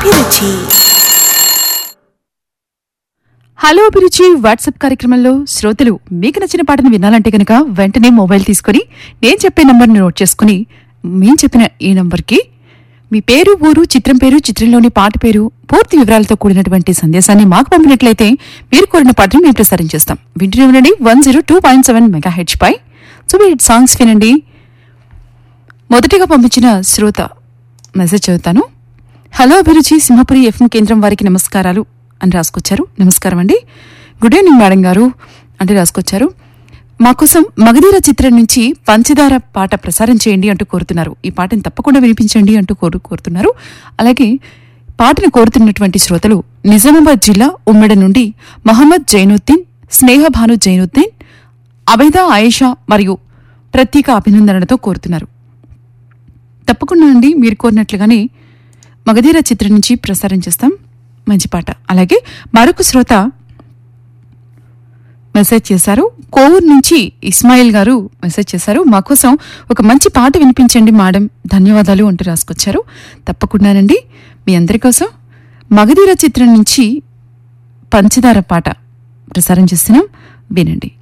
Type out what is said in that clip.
అభిరుచి హలో అభిరుచి వాట్సాప్ కార్యక్రమంలో శ్రోతలు మీకు నచ్చిన పాటను వినాలంటే కనుక వెంటనే మొబైల్ తీసుకొని నేను చెప్పే నంబర్ని నోట్ చేసుకుని మేము చెప్పిన ఈ నంబర్కి మీ పేరు ఊరు చిత్రం పేరు చిత్రంలోని పాట పేరు పూర్తి వివరాలతో కూడినటువంటి సందేశాన్ని మాకు పంపినట్లయితే మీరు కోరిన పాటను మేము ప్రసారం చేస్తాం వింటూనే ఉండండి one zero two point seven megahertz పై సో హిట్ సాంగ్స్ వినండి మొదటిగా పంపించిన శ్రోత మెసేజ్ చదువుతాను హలో అభిరుచి సింహపురి ఎఫ్ఎం కేంద్రం వారికి నమస్కారాలు అని రాసుకొచ్చారు నమస్కారం అండి గుడ్ ఈవినింగ్ మేడం గారు అంటే రాసుకొచ్చారు మా కోసం మగధీర చిత్రం నుంచి పంచదార పాట ప్రసారం చేయండి అంటూ కోరుతున్నారు ఈ పాటను తప్పకుండా వినిపించండి అంటూ కోరు కోరుతున్నారు అలాగే పాటను కోరుతున్నటువంటి శ్రోతలు నిజామాబాద్ జిల్లా ఉమ్మెడ నుండి మహమ్మద్ జైనుద్దీన్ స్నేహభాను జైనుద్దీన్ అబైదా ఆయేషా మరియు ప్రత్యేక అభినందనలతో కోరుతున్నారు తప్పకుండా అండి మీరు కోరినట్లుగానే మగధీర చిత్రం నుంచి ప్రసారం చేస్తాం మంచి పాట అలాగే మరొక శ్రోత మెసేజ్ చేశారు కోవూరు నుంచి ఇస్మాయిల్ గారు మెసేజ్ చేశారు మా కోసం ఒక మంచి పాట వినిపించండి మేడం ధన్యవాదాలు అంటూ రాసుకొచ్చారు తప్పకుండానండి మీ అందరి కోసం మగధీర చిత్రం నుంచి పంచదార పాట ప్రసారం చేస్తున్నాం వినండి